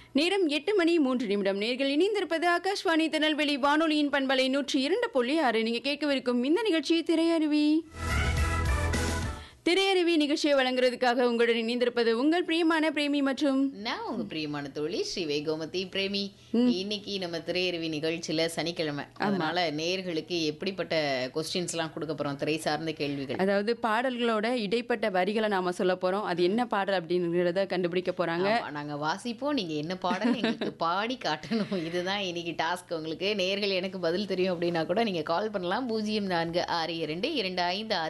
நேரம் எட்டு மணி மூன்று நிமிடம் நேர்கள் இணைந்திருப்பது ஆகாஷ்வாணி திருநெல்வேலி வானொலியின் பண்பலை நூற்றி இரண்டு புள்ளி ஆறு நீங்க கேட்கவிருக்கும் இந்த நிகழ்ச்சி திரையருவி திரையருவி நிகழ்ச்சியை வழங்குறதுக்காக உங்களுடன் இணைந்திருப்பது உங்கள் பிரியமான பிரேமி மற்றும் நான் உங்க பிரியமான தோழி ஸ்ரீ வேகோமதி பிரேமி இன்னைக்கு நம்ம திரையருவி நிகழ்ச்சியில சனிக்கிழமை அதனால நேயர்களுக்கு எப்படிப்பட்ட கொஸ்டின்ஸ் எல்லாம் கொடுக்க போறோம் திரை சார்ந்த கேள்விகள் அதாவது பாடல்களோட இடைப்பட்ட வரிகளை நாம சொல்ல போறோம் அது என்ன பாடல் அப்படிங்கிறத கண்டுபிடிக்க போறாங்க ஆமா, நாங்க வாசிப்போம் நீங்க என்ன பாடல் எங்களுக்கு பாடி காட்டணும் இதுதான் இன்னைக்கு டாஸ்க் உங்களுக்கு நேர்கள் எனக்கு பதில் தெரியும் அப்படின்னா கூட நீங்க கால் பண்ணலாம் பூஜ்ஜியம் நான்கு ஆறு இரண்டு இரண்டு ஐந்து ஆறு